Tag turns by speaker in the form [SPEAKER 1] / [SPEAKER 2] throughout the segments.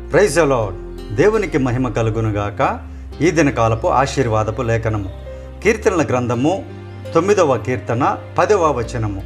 [SPEAKER 1] praise అలాడ్ దేవునికి మహిమ కలుగునుగాక ఈ దినకాలపు ఆశీర్వాదపు లేఖనము కీర్తనల గ్రంథము తొమ్మిదవ కీర్తన పదవ వచనము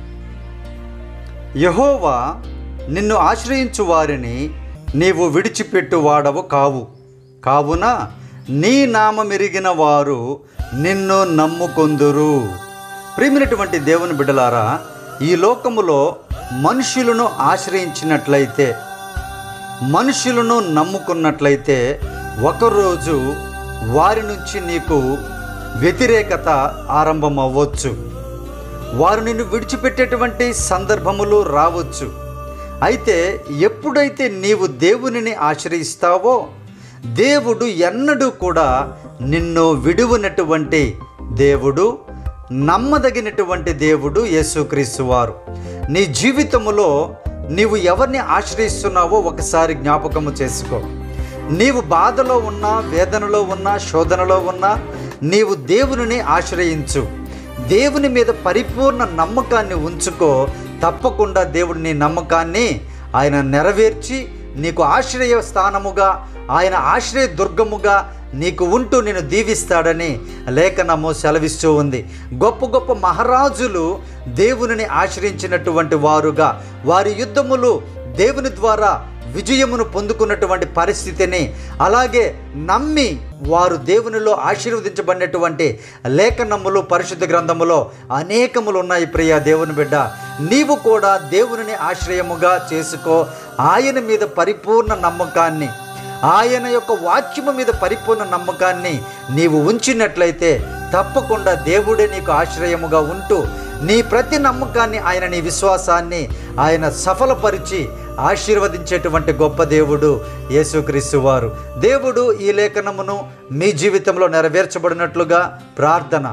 [SPEAKER 1] యహోవా నిన్ను ఆశ్రయించు వారిని నీవు విడిచిపెట్టు వాడవు కావు కావున నీ నామమెరిగిన వారు నిన్ను నమ్ముకొందురు ప్రియమైనటువంటి దేవుని బిడ్డలారా ఈ లోకములో మనుషులను ఆశ్రయించినట్లయితే మనుషులను నమ్ముకున్నట్లయితే ఒకరోజు వారి నుంచి నీకు వ్యతిరేకత ఆరంభమవ్వచ్చు వారు నిన్ను విడిచిపెట్టేటువంటి సందర్భములు రావచ్చు అయితే ఎప్పుడైతే నీవు దేవునిని ఆశ్రయిస్తావో దేవుడు ఎన్నడూ కూడా నిన్ను విడువనటువంటి దేవుడు నమ్మదగినటువంటి దేవుడు యేసుక్రీస్తు వారు నీ జీవితములో నీవు ఎవరిని ఆశ్రయిస్తున్నావో ఒకసారి జ్ఞాపకము చేసుకో నీవు బాధలో ఉన్నా వేదనలో ఉన్నా శోధనలో ఉన్నా నీవు దేవునిని ఆశ్రయించు దేవుని మీద పరిపూర్ణ నమ్మకాన్ని ఉంచుకో తప్పకుండా దేవుడు నీ నమ్మకాన్ని ఆయన నెరవేర్చి నీకు ఆశ్రయ స్థానముగా ఆయన ఆశ్రయ దుర్గముగా నీకు ఉంటూ నేను దీవిస్తాడని లేఖనము సెలవిస్తూ ఉంది గొప్ప గొప్ప మహారాజులు దేవునిని ఆశ్రయించినటువంటి వారుగా వారి యుద్ధములు దేవుని ద్వారా విజయమును పొందుకున్నటువంటి పరిస్థితిని అలాగే నమ్మి వారు దేవునిలో ఆశీర్వదించబడినటువంటి లేఖనములు పరిశుద్ధ గ్రంథములో అనేకములు ఉన్నాయి ప్రియ దేవుని బిడ్డ నీవు కూడా దేవునిని ఆశ్రయముగా చేసుకో ఆయన మీద పరిపూర్ణ నమ్మకాన్ని ఆయన యొక్క వాక్యము మీద పరిపూర్ణ నమ్మకాన్ని నీవు ఉంచినట్లయితే తప్పకుండా దేవుడే నీకు ఆశ్రయముగా ఉంటూ నీ ప్రతి నమ్మకాన్ని ఆయన నీ విశ్వాసాన్ని ఆయన సఫలపరిచి ఆశీర్వదించేటువంటి గొప్ప దేవుడు యేసుక్రీస్తు వారు దేవుడు ఈ లేఖనమును మీ జీవితంలో నెరవేర్చబడినట్లుగా ప్రార్థన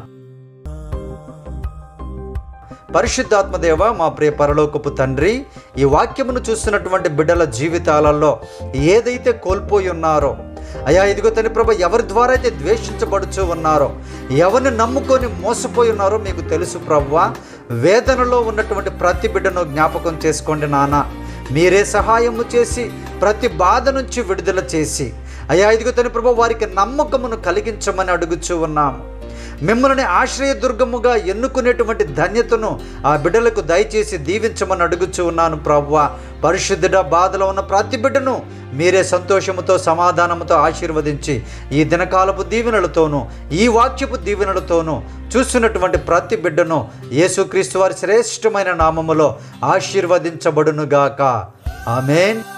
[SPEAKER 1] పరిశుద్ధాత్మదేవ మా ప్రియ పరలోకపు తండ్రి ఈ వాక్యమును చూస్తున్నటువంటి బిడ్డల జీవితాలలో ఏదైతే కోల్పోయి ఉన్నారో అయా ఇదిగో తండ్రి ప్రభ ఎవరి ద్వారా అయితే ద్వేషించబడుచు ఉన్నారో ఎవరిని నమ్ముకొని మోసపోయి ఉన్నారో మీకు తెలుసు ప్రవ్వా వేదనలో ఉన్నటువంటి ప్రతి బిడ్డను జ్ఞాపకం చేసుకోండి నాన్న మీరే సహాయము చేసి ప్రతి బాధ నుంచి విడుదల చేసి అయా ఇదిగో తండ్రి ప్రభు వారికి నమ్మకమును కలిగించమని అడుగుచూ ఉన్నాము మిమ్మల్ని ఆశ్రయదుర్గముగా ఎన్నుకునేటువంటి ధన్యతను ఆ బిడ్డలకు దయచేసి దీవించమని అడుగుచూ ఉన్నాను ప్రవ్వా పరిశుద్ధుడ బాధలో ఉన్న ప్రతి బిడ్డను మీరే సంతోషముతో సమాధానముతో ఆశీర్వదించి ఈ దినకాలపు దీవెనలతోనూ ఈ వాక్యపు దీవెనలతోనూ చూస్తున్నటువంటి ప్రతి బిడ్డను యేసుక్రీస్తు వారి శ్రేష్టమైన నామములో ఆశీర్వదించబడునుగాక ఆమెన్